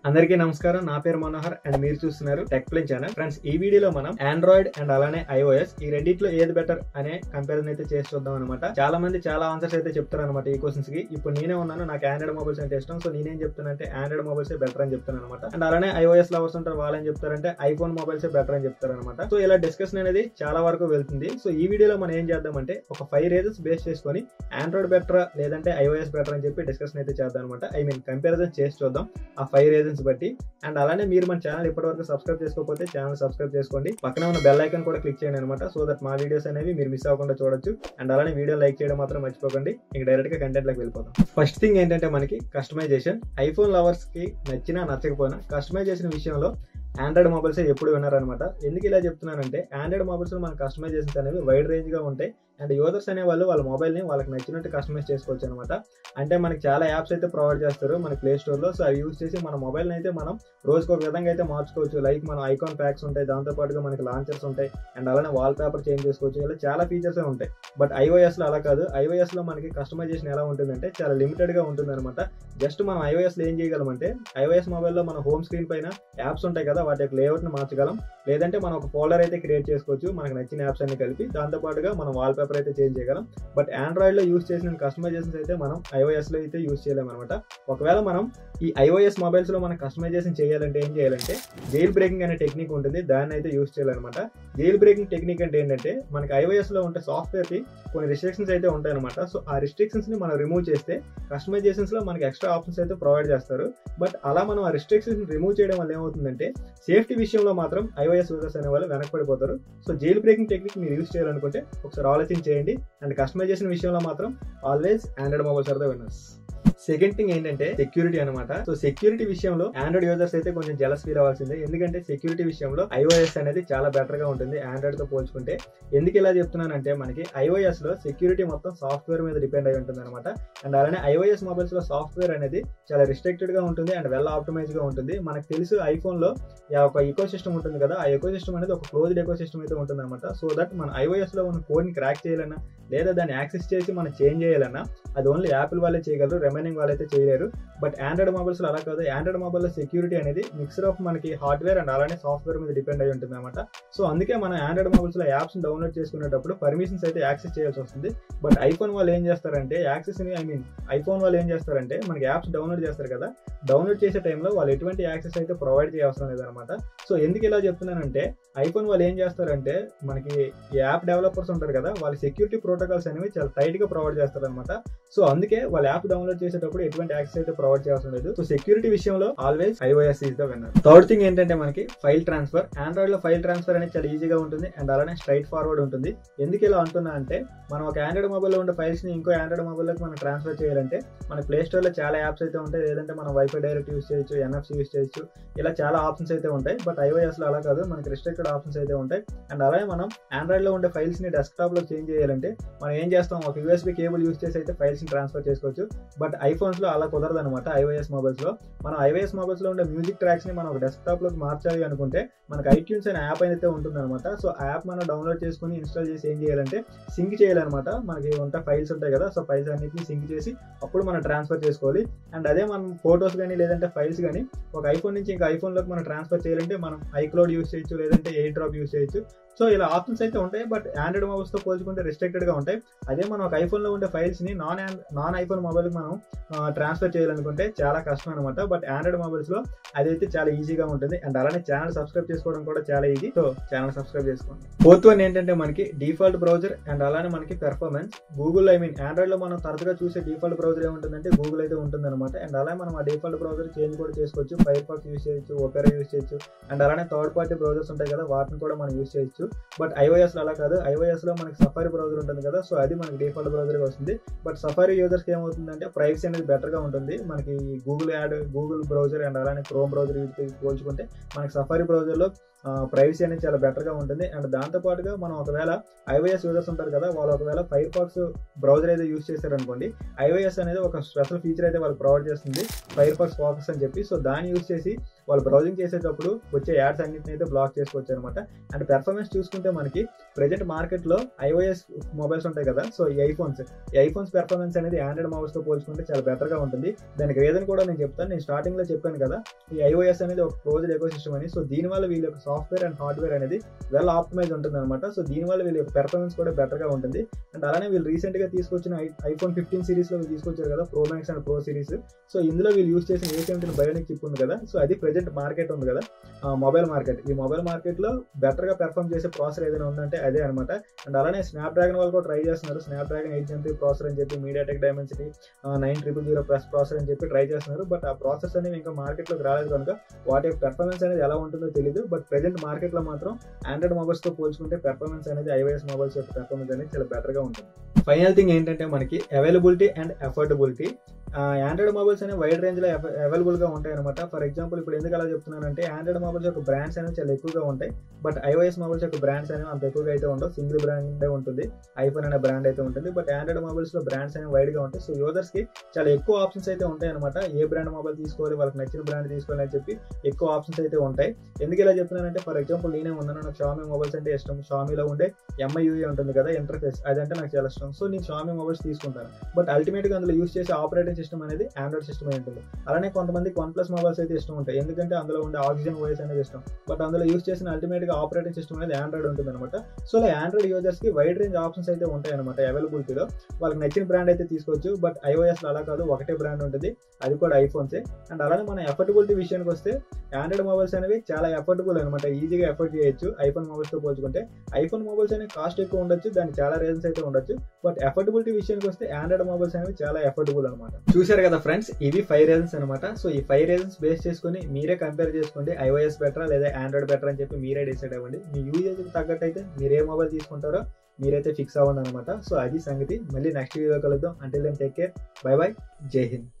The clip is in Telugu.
అందరికీ నమస్కారం నా పేరు మనోహర్ అండ్ మీరు చూస్తున్నారు టెక్ ప్లేన్ ఛానల్ ఫ్రెండ్స్ ఈ వీడియోలో మనం ఆండ్రాయిడ్ అండ్ అలానే ఐఓఎస్ ఈ రెండిట్లో ఏది బెటర్ అనే కంపారిజన్ అయితే చేసి చూద్దాం అనమాట చాలా మంది చాలా ఆన్సర్స్ అయితే చెప్తారు అనమాట ఈ క్వశ్చన్స్ కి ఇప్పుడు నేనే ఉన్నాను నాకు ఆండ్రాయిడ్ మొబైల్స్ అంటే ఇష్టం సో నేనేం చెప్తానంటే ఆండ్రాయిడ్ మొబైల్స్ బెటర్ అని చెప్తాను అనమాట అండ్ అలానే ఐఓఎస్ లవర్స్ ఉంటారు వాళ్ళని చెప్తారంటే ఐఫోన్ మొబైల్స్ బెటర్ అని చెప్తారు అనమాట సో ఇలా డిస్కషన్ అనేది చాలా వరకు వెళ్తుంది సో ఈ వీడియోలో మనం ఏం చేద్దామంటే ఒక ఫైవ్ రీజన్స్ బేస్ చేసుకొని ఆండ్రాయిడ్ బెటర్ లేదంటే ఐఓఎస్ బెటర్ అని చెప్పి డిస్కషన్ అయితే చేద్దాం అనమాట ఐ మీన్ కంపారిజన్ చేసి చూద్దాం ఆ ఫైవ్ రీజన్స్ బట్టి అండ్ అలానే మీరు మన ఛానల్ ఇప్పటివరకు సబ్స్క్రైబ్ చేసుకోకపోతే ఛానల్ సబ్స్క్రైబ్ చేసుకోండి పక్కన ఉన్న బెల్ ఐకాన్ కూడా క్లిక్ చేయండి అనమాట సో దట్ మా వీడియోస్ అనేవి మీరు మిస్ అవ్వకుండా చూడొచ్చు అండ్ అలానే వీడియో లైక్ చేయడం మాత్రం మర్చిపోకండి ఇంక డైరెక్ట్ గా కంటెంట్ లోకి వెళ్ళిపోతాం ఫస్ట్ థింగ్ ఏంటంటే మనకి కస్టమైజేషన్ ఐఫోన్ లవర్స్ కి నచ్చినా నచ్చకపోయినా కస్టమైజేషన్ విషయంలో ఆండ్రాయిడ్ మొబైల్స్ ఎప్పుడు విన్నారనమాట ఎందుకు ఇలా చెప్తున్నానంటే ఆండ్రాయిడ్ మొబైల్స్ మన కస్టమైజేషన్స్ అనేవి వైడ్ రేంజ్ గా ఉంటాయి అండ్ యూజర్స్ అనే వాళ్ళు వాళ్ళ మొబైల్ని వాళ్ళకి నచ్చినట్టు కస్టమైజ్ చేసుకోవచ్చు అనమాట అంటే మనకి చాలా యాప్స్ అయితే ప్రొవైడ్ చేస్తారు మన ప్లే స్టోర్లో సో అవి యూస్ చేసి మన మొబైల్ని అయితే మనం రోజుకు ఒక విధంగా అయితే మార్చుకోవచ్చు లైక్ మన ఐకాన్ ప్యాక్స్ ఉంటాయి దాంతో పాటుగా మనకి లాంచర్స్ ఉంటాయి అండ్ అలానే వాల్ పేపర్ చేంజ్ చేసుకోవచ్చు ఇలా చాలా ఫీచర్స్ ఉంటాయి బట్ ఐఓఎస్ లో అలా కాదు ఐఓఎస్ లో మనకి కస్టమైజేషన్ ఎలా ఉంటుందంటే చాలా లిమిటెడ్ గా ఉంటుంది అనమాట జస్ట్ మనం ఐఓఎస్ లో ఏం చేయగలమంటే ఐఓఎస్ మొబైల్లో మన హోమ్ స్క్రీన్ పైన యాప్స్ ఉంటాయి కదా వాటి యొక్క లేఅవుట్ ని మార్చగలం లేదంటే మనం ఒక ఫోల్డర్ అయితే క్రియేట్ చేసుకోవచ్చు మనకు నచ్చిన యాప్స్ అన్ని కలిపి దాంతో పాటుగా మనం వాల్ పేపర్ అయితే చేంజ్ చేయగలం బట్ ఆండ్రాయిడ్ లో యూస్ చేసిన కస్టమైజేషన్స్ అయితే మనం ఐఓఎస్ లో అయితే యూస్ చేయలేము అనమాట ఒకవేళ మనం ఈ ఐఓఎస్ మొబైల్స్ లో మనం కస్టమైజేషన్ చేయాలంటే ఏం చేయాలంటే జైల్ బ్రేకింగ్ అనే టెక్నిక్ ఉంటుంది దాన్ని అయితే యూస్ చేయాలన్నమాట జైల్ బ్రేకింగ్ టెక్నిక్ అంటే ఏంటంటే మనకి ఐఓఎస్ లో ఉంటే సాఫ్ట్వేర్ కి కొన్ని రిస్ట్రిక్షన్స్ అయితే ఉంటాయి అనమాట సో ఆ రిస్ట్రిక్షన్స్ ని మనం రిమూవ్ చేస్తే కస్టమైజేషన్స్ లో మనకి ఎక్స్ట్రా ఆప్షన్స్ అయితే ప్రొవైడ్ చేస్తారు బట్ అలా మనం ఆ రిస్ట్రిక్షన్స్ రిమూవ్ చేయడం వల్ల ఏమవుతుందంటే సేఫ్టీ విషయంలో మాత్రం ఐఓఎస్ యూజర్స్ అనే వాళ్ళు వెనకబడిపోతారు సో జైల్ బ్రేకింగ్ టెక్నిక్ మీరు యూస్ చేయాలనుకుంటే ఒకసారి ఆలోచన చేయండి అండ్ కస్టమైజేషన్ విషయంలో మాత్రం always Android mobiles are the winners second thing ఏంటంటే సెక్యూరిటీ అనమాట సో సెక్యూరిటీ విషయంలో ఆండ్రాయిడ్ యూజర్స్ అయితే కొంచెం జలస్ ఫీల్ అవ్వాల్సిందే ఎందుకంటే సెక్యూరిటీ విషయంలో ఐఓఎస్ అనేది చాలా బెటర్ గా ఉంటుంది ఆండ్రాయిడ్ తో పోల్చుకుంటే ఎందుకు ఇలా చెప్తున్నానంటే మనకి ఐఓఎస్ లో సెక్యూరిటీ మొత్తం సాఫ్ట్వేర్ మీద డిపెండ్ అయి ఉంటుంది అనమాట అండ్ అలానే ఐఓఎస్ మొబైల్స్ లో సాఫ్ట్వేర్ అనేది చాలా రిస్ట్రిక్టెడ్ గా ఉంటుంది అండ్ వెల్ ఆప్టిమైజ్ గా ఉంటుంది మనకు తెలుసు ఐఫోన్ లో ఒక ఈకో సిస్టమ్ ఉంటుంది కదా ఆ ఈకో సిస్టమ్ అనేది ఒక క్లోజ్డ్ ఎకో సిస్టమ్ అయితే ఉంటుంది అనమాట సో దట్ మన ఐఓఎస్ లో ఉన్న కోడ్ ని క్రాక్ చేయాలన్నా లేదా దాన్ని యాక్సెస్ చేసి మనం చేంజ్ చేయాలన్నా అది ఓన్లీ యాపిల్ వాళ్ళే చేయగలరు రిమైనింగ్ వాళ్ళైతే చేయలేరు బట్ ఆండ్రాయిడ్ మొబైల్స్ అలా కాదు ఆండ్రాయిడ్ మొబైల్ సెక్యూరిటీ అనేది మిక్సర్ ఆఫ్ మనకి హార్డ్వేర్ అండ్ అలానే సాఫ్ట్వేర్ మీద డిపెండ్ అయి ఉంటుంది అనమాట సో అందుకే మనం ఆండ్రాయిడ్ మొబైల్స్ లో యాప్స్ డౌన్లోడ్ చేసుకునేటప్పుడు పర్మిషన్స్ అయితే యాక్సెస్ చేయాల్సి వస్తుంది బట్ ఐఫోన్ వాళ్ళు ఏం చేస్తారంటే యాక్సెస్ ని ఐ మీన్ ఐఫోన్ వాళ్ళు ఏం చేస్తారంటే మనకి యాప్స్ డౌన్లోడ్ చేస్తారు కదా డౌన్లోడ్ చేసే టైంలో వాళ్ళు ఎటువంటి యాక్సెస్ అయితే ప్రొవైడ్ చేయవసరం లేదనమాట సో ఎందుకు ఇలా చెప్తున్నానంటే ఐఫోన్ వాళ్ళు ఏం చేస్తారంటే మనకి ఈ యాప్ డెవలపర్స్ ఉంటారు కదా వాళ్ళ సెక్యూరిటీ ప్రోటోకాల్స్ అనేవి చాలా టైట్ గా ప్రొవైడ్ చేస్తారు అనమాట సో అందుకే వాళ్ళ యాప్ డౌన్లోడ్ చేసేటప్పుడు ఎటువంటి యాక్సెస్ అయితే ప్రొవైడ్ చేయాల్సిన లేదు సో సెక్యూరిటీ విషయంలో always iOS is the winner third thing ఏంటంటే మనకి ఫైల్ ట్రాన్స్ఫర్ ఆండ్రాయిడ్ లో ఫైల్ ట్రాన్స్ఫర్ అనేది చాలా ఈజీగా ఉంటుంది అండ్ అలానే స్ట్రైట్ ఫార్వర్డ్ ఉంటుంది ఎందుకు ఇలా అంటున్నా అంటే మనం ఒక ఆండ్రాయిడ్ మొబైల్లో ఉండే ఫైల్స్ ని ఇంకో ఆండ్రాయిడ్ మొబైల్లోకి మనం ట్రాన్స్ఫర్ చేయాలంటే మన ప్లే స్టోర్ లో చాలా యాప్స్ అయితే ఉంటాయి లేదంటే మనం వైఫై డైరెక్ట్ యూస్ చేయొచ్చు ఎన్ఎఫ్సి యూస్ చేయొచ్చు ఇలా చాలా ఆప్షన్స్ అయితే ఉంటాయి బట్ ఐఓఎస్ లో అలా కాదు మనకి రిస్ట్రిక్టెడ్ ఆప్షన్స్ అయితే ఉంటాయి అండ్ అలాగే మనం ఆండ్రాయిడ్ లో ఉండే ఫైల్స్ ని డెస్క్టాప్ లో చేంజ్ చేయాలంటే మనం ఏం చేస్తాం ఒక యూఎస్బీ కేబుల్ యూస్ చేసి అయితే ఫైల్స్ ని ట్రాన్స్ఫర్ చేసుకోవచ్చు బట్ ఐఫోన్స్ లో అలా కుదరదు అనమాట ఐఓఎస్ మొబైల్స్ లో మనం ఐఓఎస్ మొబైల్స్ లో ఉండే మ్యూజిక్ ట్రాక్స్ ని మనం ఒక డెస్క్టాప్ లోకి మార్చాలి అనుకుంటే మనకి ఐట్యూన్స్ అనే యాప్ అయితే ఉంటుంది అనమాట సో ఆ యాప్ మనం డౌన్లోడ్ చేసుకుని ఇన్స్టాల్ చేసి ఏం చేయాలంటే సింక్ చేయాలన్నమాట మనకి ఉంటాయి ఫైల్స్ ఉంటాయి కదా సో ఫైల్స్ అన్నిటిని సింక్ చేసి అప్పుడు మనం ట్రాన్స్ఫర్ చేసుకోవాలి అండ్ అదే మనం ఫోటోస్ కానీ లేదంటే ఫైల్స్ కానీ ఒక ఐఫోన్ నుంచి ఇంకా ఐఫోన్లోకి మనం ట్రాన్స్ఫర్ చేయాలంటే మనం ఐక్లౌడ్ యూస్ చేయొచ్చు లేదంటే ఎయిర్ డ్రాప్ యూస్ చేయొచ్చు సో ఇలా ఆప్షన్స్ అయితే ఉంటాయి బట్ ఆండ్రాయిడ్ మొబైల్స్ తో పోల్చుకుంటే రిస్ట్రిక్టెడ్ గా ఉంటాయి అదే మనం ఒక ఐఫోన్ లో ఉండే ఫైల్స్ ని నాన్ నాన్ ఐఫోన్ మొబైల్ మనం ట్రాన్స్ఫర్ చేయాలనుకుంటే చాలా కష్టం అనమాట బట్ ఆండ్రాయిడ్ మొబైల్స్ లో అదైతే చాలా ఈజీగా ఉంటుంది అండ్ అలానే ఛానల్ సబ్స్క్రైబ్ చేసుకోవడం కూడా చాలా ఈజీ సో ఛానల్ సబ్స్క్రైబ్ చేసుకోండి ఫోర్త్ వన్ ఏంటంటే మనకి డిఫాల్ట్ బ్రౌజర్ అండ్ అలానే మనకి performance Google I mean Android లో మనం తరచుగా చూసే డిఫాల్ట్ బ్రౌజర్ ఏముంటుందంటే గూగుల్ అయితే ఉంటుంది అనమాట అండ్ అలానే మనం ఆ డిఫాల్ట్ బ్రౌజర్ చేంజ్ కూడా చేసుకోవచ్చు ఫైర్ ఫాక్స్ యూస్ చేయొచ్చు ఒపెరా యూస్ చేయొచ్చు అండ్ అలానే థర్డ్ పార్టీ బ్రౌజర్స్ ఉంటాయి కదా వాటిని కూడా మనం యూస్ చేయొచ్చు బట్ ఐఓఎస్ లో అలా కాదు ఐఓఎస్ లో మనకి సఫారీ బ్రౌజర్ ఉంటుంది కదా సో అది మనకి డిఫాల్ట్ బ్రౌజర్ వస్తుంది బట్ సఫారీ యూజర్స్ ఏమవుతుందంటే ప్రైవసీ అనేది బెటర్ గా ఉంటుంది మనకి Google ad Google browser and అలానే క్రోమ్ బ్రౌజర్ వీటికి పోల్చుకుంటే మనకి సఫారీ బ్రౌజర్ లో ప్రైవసీ అనేది చాలా బెటర్గా ఉంటుంది అండ్ దాంతో పాటుగా మనం ఒకవేళ ఐవైఎస్ యూజర్స్ ఉంటారు కదా వాళ్ళు ఒకవేళ ఫైర్ ఫాక్స్ బ్రౌజర్ అయితే యూస్ చేశారనుకోండి ఐవైఎస్ అనేది ఒక స్పెషల్ ఫీచర్ అయితే వాళ్ళు ప్రొవైడ్ చేస్తుంది ఫైర్ ఫాక్స్ ఫోకస్ అని చెప్పి సో దాన్ని యూస్ చేసి వాళ్ళు బ్రౌజింగ్ చేసేటప్పుడు వచ్చే యాడ్స్ అన్నింటిని అయితే బ్లాక్ చేసుకోవచ్చు అనమాట అండ్ పెర్ఫార్మెన్స్ చూసుకుంటే మనకి ప్రెజెంట్ మార్కెట్లో ఐఓఎస్ మొబైల్స్ ఉంటాయి కదా సో ఈ ఐఫోన్స్ ఈ ఐఫోన్స్ పెర్ఫార్మెన్స్ అనేది ఆండ్రాయిడ్ మొబైల్స్తో పోల్చుకుంటే చాలా బెటర్గా ఉంటుంది దానికి రీజన్ కూడా నేను చెప్తాను నేను స్టార్టింగ్లో చెప్పాను కదా ఈ ఐఓఎస్ అనేది ఒక క్లోజ్డ్ ఎకో సిస్టమ్ అని సో దీనివల్ల వీళ్ళ యొక్క సాఫ్ట్వేర్ అండ్ హార్డ్వేర్ అనేది వెల్ ఆప్టిమైజ్ ఉంటుంది అనమాట సో దీనివల్ల వీళ్ళ యొక్క పెర్ఫార్మెన్స్ కూడా బెటర్గా ఉంటుంది అండ్ అలానే వీళ్ళు రీసెంట్గా తీసుకొచ్చిన ఐఫోన్ ఫిఫ్టీన్ సిరీస్లో తీసుకొచ్చారు కదా Pro Max and Pro series so ఇందులో వీళ్ళు యూస్ చేసిన ఏ సెవెంటీన్ బయోనిక్ చిప్ ఉంది కదా సో అది ప్రెజెంట్ మార్కెట్ ఉంది కదా మొబైల్ మార్కెట్ ఈ మొబైల్ మార్కెట్లో బెటర్గా పెర్ఫామ్ చేసే ప్రాసెసర్ ఏదైనా ఉందంటే అదే అనమాట అండ్ అలానే స్నాప్ డ్రాగన్ వాళ్ళు కూడా ట్రై చేస్తున్నారు Snapdragon eight Gen processor అని చెప్పి MediaTek Dimensity nine triple zero plus processor అని చెప్పి ట్రై చేస్తున్నారు బట్ ఆ ప్రాసెస్ అనేవి ఇంకా మార్కెట్లోకి రాలేదు కనుక వాటి యొక్క పెర్ఫార్మెన్స్ అనేది ఎలా ఉంటుందో తెలియదు బట్ ప్రెజెంట్ మార్కెట్లో మాత్రం ఆండ్రాయిడ్ మొబైల్స్తో పోల్చుకుంటే పెర్ఫార్మెన్స్ అనేది ఐవైఎస్ మొబైల్స్ యొక్క పెర్ఫార్మెన్స్ అనేది చాలా బెటర్గా ఉంటుంది ఫైనల్ థింగ్ ఏంటంటే మనకి availability and affordability Android mobiles అనేవి వైడ్ రేంజ్లో అవైలబుల్గా ఉంటాయి అనమాట ఫర్ ఎగ్జాంపుల్ ఇప్పుడు ఎందుకు అలా చెప్తున్నానంటే ఆండ్రాయిడ్ మొబైల్స్ యొక్క బ్రాండ్స్ అనేవి చాలా ఎక్కువగా ఉంటాయి బట్ ఐఓఎస్ మొబైల్స్ యొక్క బ్రాండ్స్ అనేవి అంత ఎక్కువగా అయితే ఉండవు సింగిల్ బ్రాండ్ ఉంటుంది ఐఫోన్ అనే బ్రాండ్ అయితే ఉంటుంది బట్ ఆండ్రాయిడ్ మొబైల్స్లో బ్రాండ్స్ అనేవి వైడ్గా ఉంటాయి సో యూజర్స్కి చాలా ఎక్కువ ఆప్షన్స్ అయితే ఉంటాయి అనమాట ఏ బ్రాండ్ మొబైల్ తీసుకోవాలి వాళ్ళకి నచ్చిన బ్రాండ్ తీసుకోవాలి అని చెప్పి ఎక్కువ ఆప్షన్స్ అయితే ఉంటాయి ఎందుకు ఇలా చెప్తున్నానంటే ఫర్ ఎగ్జాంపుల్ నేనే ఉన్నాను నాకు షామీ మొబైల్స్ అంటే ఇష్టం షామీలో ఉండే ఎంఐయూఏ ఉంటుంది కదా ఇంటర్ఫేస్ అదంటే నాకు చాలా ఇష్టం సో నేను షామీ మొబైల్స్ తీసుకుంటాను బట్ అల్టిమేట్గా అందులో యూస్ చేసే ఆపరేటింగ్ సిస్టమ్ అనేది ఆండ్రాయిడ్ సిస్టమ్ అయి ఉంటుంది అలానే కొంతమందికి వన్ ప్లస్ మొబైల్స్ అయితే ఇష్టం ఉంటాయి ఎందుకంటే అందులో ఉండే ఆక్సిజన్ వాయిస్ అనేది ఇష్టం బట్ అందులో యూస్ చేసిన అల్టిమేట్గా ఆపరేటింగ్ సిస్టమ్ అనేది ఆండ్రాయిడ్ ఉంటుంది అనమాట సో ఇలా ఆండ్రాయిడ్ యూజర్స్కి వైడ్ రేంజ్ ఆప్షన్స్ అయితే ఉంటాయి అనమాట అవైలబిలిటీలో వాళ్ళకి నచ్చిన బ్రాండ్ అయితే తీసుకోవచ్చు బట్ ఐఓఎస్లో అలా కాదు ఒకటే బ్రాండ్ ఉంటుంది అది కూడా ఐఫోన్సే అండ్ అలానే మన ఎఫర్టబిలిటీ విషయానికి వస్తే ఆండ్రాయిడ్ మొబైల్స్ అనేవి చాలా ఎఫర్టబుల్ అనమాట ఈజీగా ఎఫర్ట్ చేయొచ్చు ఐఫోన్ మొబైల్స్తో పోల్చుకుంటే ఐఫోన్ మొబైల్స్ అనేవి కాస్ట్ ఎక్కువ ఉండొచ్చు దానికి చాలా రీజన్స్ అయితే ఉండొచ్చు బట్ ఎఫర్టబిలిటీ విషయానికి వస్తే ఆండ్రాయిడ్ మొబైల్స్ అనేవి చాలా ఎఫర్టబుల్ అనమాట చూశారు కదా ఫ్రెండ్స్ ఇవి ఫైవ్ రీజన్స్ అనమాట సో ఈ ఫైవ్ రీజన్స్ బేస్ చేసుకుని మీరే కంపేర్ చేసుకోండి ఐఓఎస్ బెటరా లేదా ఆండ్రాయిడ్ బెటర్ అని చెప్పి మీరే డిసైడ్ అవ్వండి మీ యూజేజ్ తగ్గట్టు అయితే మీరు ఏ మొబైల్ తీసుకుంటారో మీరైతే ఫిక్స్ అవ్వండి అనమాట సో అది సంగతి మళ్ళీ నెక్స్ట్ వీడియో కలుద్దాం అంటే then take care bye bye జై హింద్